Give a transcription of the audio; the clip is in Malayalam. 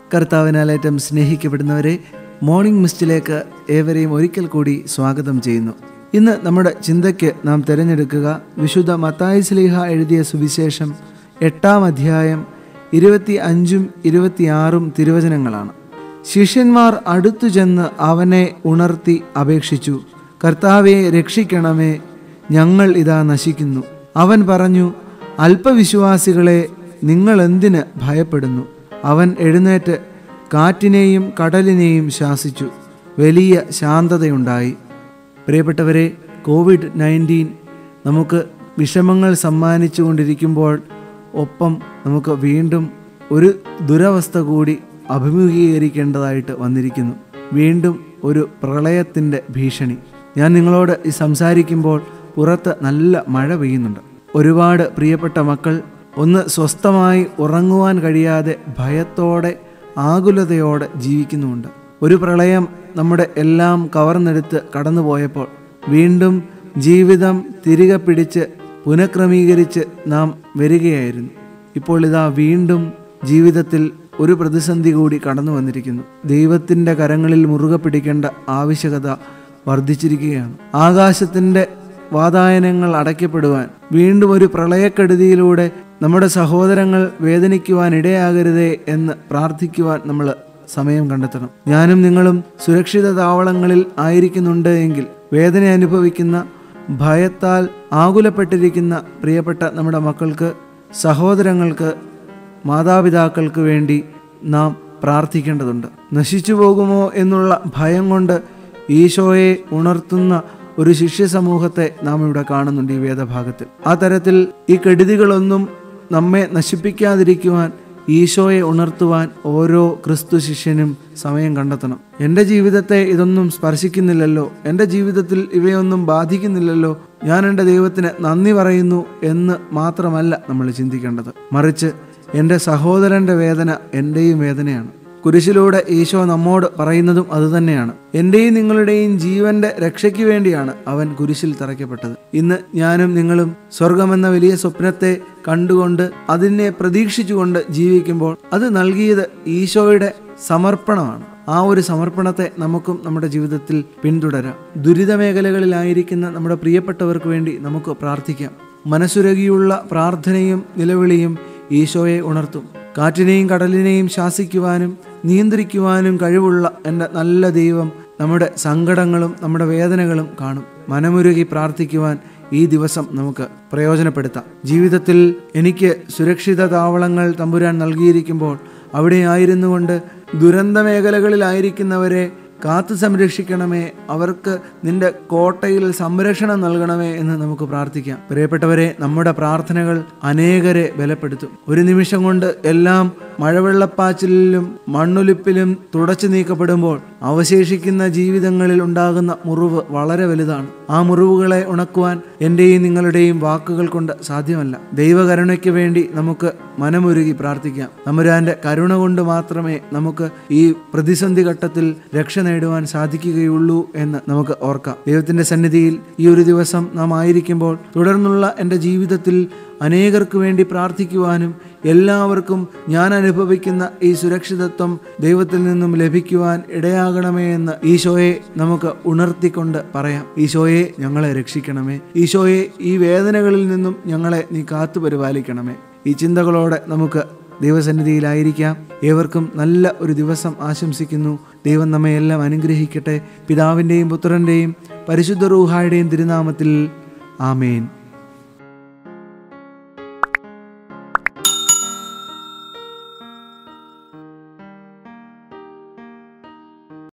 കർത്താവിനാലേറ്റം സ്നേഹിക്കപ്പെടുന്നവരെ മോർണിംഗ് മിസ്റ്റിലേക്ക് ഏവരെയും ഒരിക്കൽ കൂടി സ്വാഗതം ചെയ്യുന്നു ഇന്ന് നമ്മുടെ ചിന്തയ്ക്ക് നാം തിരഞ്ഞെടുക്കുക വിശുദ്ധ മത്തായി സ്ലീഹ എഴുതിയ സുവിശേഷം എട്ടാം അധ്യായം ഇരുപത്തി അഞ്ചും ഇരുപത്തിയാറും തിരുവചനങ്ങളാണ് ശിഷ്യന്മാർ അടുത്തു ചെന്ന് അവനെ ഉണർത്തി അപേക്ഷിച്ചു കർത്താവെ രക്ഷിക്കണമേ ഞങ്ങൾ ഇതാ നശിക്കുന്നു അവൻ പറഞ്ഞു അല്പവിശ്വാസികളെ നിങ്ങൾ എന്തിന് ഭയപ്പെടുന്നു അവൻ എഴുന്നേറ്റ് കാറ്റിനെയും കടലിനെയും ശാസിച്ചു വലിയ ശാന്തതയുണ്ടായി പ്രിയപ്പെട്ടവരെ കോവിഡ് നയൻറ്റീൻ നമുക്ക് വിഷമങ്ങൾ സമ്മാനിച്ചു കൊണ്ടിരിക്കുമ്പോൾ ഒപ്പം നമുക്ക് വീണ്ടും ഒരു ദുരവസ്ഥ കൂടി അഭിമുഖീകരിക്കേണ്ടതായിട്ട് വന്നിരിക്കുന്നു വീണ്ടും ഒരു പ്രളയത്തിൻ്റെ ഭീഷണി ഞാൻ നിങ്ങളോട് ഈ സംസാരിക്കുമ്പോൾ പുറത്ത് നല്ല മഴ പെയ്യുന്നുണ്ട് ഒരുപാട് പ്രിയപ്പെട്ട മക്കൾ ഒന്ന് സ്വസ്ഥമായി ഉറങ്ങുവാൻ കഴിയാതെ ഭയത്തോടെ ആകുലതയോടെ ജീവിക്കുന്നുമുണ്ട് ഒരു പ്രളയം നമ്മുടെ എല്ലാം കവർന്നെടുത്ത് കടന്നുപോയപ്പോൾ വീണ്ടും ജീവിതം തിരികെ പിടിച്ച് പുനഃക്രമീകരിച്ച് നാം വരികയായിരുന്നു ഇപ്പോൾ ഇതാ വീണ്ടും ജീവിതത്തിൽ ഒരു പ്രതിസന്ധി കൂടി കടന്നു വന്നിരിക്കുന്നു ദൈവത്തിൻ്റെ കരങ്ങളിൽ മുറുകെ പിടിക്കേണ്ട ആവശ്യകത വർദ്ധിച്ചിരിക്കുകയാണ് ആകാശത്തിൻ്റെ വാതായനങ്ങൾ അടയ്ക്കപ്പെടുവാൻ വീണ്ടും ഒരു പ്രളയക്കെടുതിയിലൂടെ നമ്മുടെ സഹോദരങ്ങൾ വേദനിക്കുവാൻ ഇടയാകരുതേ എന്ന് പ്രാർത്ഥിക്കുവാൻ നമ്മൾ സമയം കണ്ടെത്തണം ഞാനും നിങ്ങളും സുരക്ഷിത താവളങ്ങളിൽ ആയിരിക്കുന്നുണ്ട് എങ്കിൽ വേദന അനുഭവിക്കുന്ന ഭയത്താൽ ആകുലപ്പെട്ടിരിക്കുന്ന പ്രിയപ്പെട്ട നമ്മുടെ മക്കൾക്ക് സഹോദരങ്ങൾക്ക് മാതാപിതാക്കൾക്ക് വേണ്ടി നാം പ്രാർത്ഥിക്കേണ്ടതുണ്ട് നശിച്ചു പോകുമോ എന്നുള്ള ഭയം കൊണ്ട് ഈശോയെ ഉണർത്തുന്ന ഒരു ശിഷ്യ സമൂഹത്തെ നാം ഇവിടെ കാണുന്നുണ്ട് ഈ വേദഭാഗത്തിൽ ആ തരത്തിൽ ഈ കെടുതികളൊന്നും നമ്മെ നശിപ്പിക്കാതിരിക്കുവാൻ ഈശോയെ ഉണർത്തുവാൻ ഓരോ ക്രിസ്തു ശിഷ്യനും സമയം കണ്ടെത്തണം എൻ്റെ ജീവിതത്തെ ഇതൊന്നും സ്പർശിക്കുന്നില്ലല്ലോ എൻ്റെ ജീവിതത്തിൽ ഇവയൊന്നും ബാധിക്കുന്നില്ലല്ലോ ഞാൻ എൻ്റെ ദൈവത്തിന് നന്ദി പറയുന്നു എന്ന് മാത്രമല്ല നമ്മൾ ചിന്തിക്കേണ്ടത് മറിച്ച് എൻ്റെ സഹോദരൻ്റെ വേദന എൻ്റെയും വേദനയാണ് കുരിശിലൂടെ ഈശോ നമ്മോട് പറയുന്നതും അതുതന്നെയാണ് എൻ്റെയും നിങ്ങളുടെയും ജീവന്റെ രക്ഷയ്ക്ക് വേണ്ടിയാണ് അവൻ കുരിശിൽ തറയ്ക്കപ്പെട്ടത് ഇന്ന് ഞാനും നിങ്ങളും സ്വർഗമെന്ന വലിയ സ്വപ്നത്തെ കണ്ടുകൊണ്ട് അതിനെ പ്രതീക്ഷിച്ചുകൊണ്ട് ജീവിക്കുമ്പോൾ അത് നൽകിയത് ഈശോയുടെ സമർപ്പണമാണ് ആ ഒരു സമർപ്പണത്തെ നമുക്കും നമ്മുടെ ജീവിതത്തിൽ പിന്തുടരാം ദുരിത മേഖലകളിലായിരിക്കുന്ന നമ്മുടെ പ്രിയപ്പെട്ടവർക്ക് വേണ്ടി നമുക്ക് പ്രാർത്ഥിക്കാം മനസ്സുരകിയുള്ള പ്രാർത്ഥനയും നിലവിളിയും ഈശോയെ ഉണർത്തും കാറ്റിനെയും കടലിനെയും ശാസിക്കുവാനും നിയന്ത്രിക്കുവാനും കഴിവുള്ള എൻ്റെ നല്ല ദൈവം നമ്മുടെ സങ്കടങ്ങളും നമ്മുടെ വേദനകളും കാണും മനമുരുകി പ്രാർത്ഥിക്കുവാൻ ഈ ദിവസം നമുക്ക് പ്രയോജനപ്പെടുത്താം ജീവിതത്തിൽ എനിക്ക് സുരക്ഷിത താവളങ്ങൾ തമ്പുരാൻ നൽകിയിരിക്കുമ്പോൾ അവിടെ ആയിരുന്നു കൊണ്ട് ദുരന്ത മേഖലകളിലായിരിക്കുന്നവരെ കാത്തു സംരക്ഷിക്കണമേ അവർക്ക് നിന്റെ കോട്ടയിൽ സംരക്ഷണം നൽകണമേ എന്ന് നമുക്ക് പ്രാർത്ഥിക്കാം പ്രിയപ്പെട്ടവരെ നമ്മുടെ പ്രാർത്ഥനകൾ അനേകരെ ബലപ്പെടുത്തും ഒരു നിമിഷം കൊണ്ട് എല്ലാം മഴവെള്ളപ്പാച്ചിലും മണ്ണൊലിപ്പിലും തുടച്ചു നീക്കപ്പെടുമ്പോൾ അവശേഷിക്കുന്ന ജീവിതങ്ങളിൽ ഉണ്ടാകുന്ന മുറിവ് വളരെ വലുതാണ് ആ മുറിവുകളെ ഉണക്കുവാൻ എൻ്റെയും നിങ്ങളുടെയും വാക്കുകൾ കൊണ്ട് സാധ്യമല്ല ദൈവകരുണയ്ക്ക് വേണ്ടി നമുക്ക് മനമുരുകി പ്രാർത്ഥിക്കാം തമ്പുരാന്റെ കരുണ കൊണ്ട് മാത്രമേ നമുക്ക് ഈ പ്രതിസന്ധി ഘട്ടത്തിൽ രക്ഷ നേടുവാൻ സാധിക്കുകയുള്ളൂ എന്ന് നമുക്ക് ഓർക്കാം ദൈവത്തിന്റെ സന്നിധിയിൽ ഈ ഒരു ദിവസം നാം ആയിരിക്കുമ്പോൾ തുടർന്നുള്ള എൻ്റെ ജീവിതത്തിൽ അനേകർക്ക് വേണ്ടി പ്രാർത്ഥിക്കുവാനും എല്ലാവർക്കും ഞാൻ അനുഭവിക്കുന്ന ഈ സുരക്ഷിതത്വം ദൈവത്തിൽ നിന്നും ലഭിക്കുവാൻ ഇടയാകണമേ എന്ന് ഈശോയെ നമുക്ക് ഉണർത്തിക്കൊണ്ട് പറയാം ഈശോയെ ഞങ്ങളെ രക്ഷിക്കണമേ ഈശോയെ ഈ വേദനകളിൽ നിന്നും ഞങ്ങളെ നീ കാത്തു പരിപാലിക്കണമേ ഈ ചിന്തകളോടെ നമുക്ക് ദൈവസന്നിധിയിലായിരിക്കാം ഏവർക്കും നല്ല ഒരു ദിവസം ആശംസിക്കുന്നു ദൈവം നമ്മെ എല്ലാം അനുഗ്രഹിക്കട്ടെ പിതാവിൻ്റെയും പുത്രൻ്റെയും പരിശുദ്ധ റൂഹായുടെയും തിരുനാമത്തിൽ ആമേൻ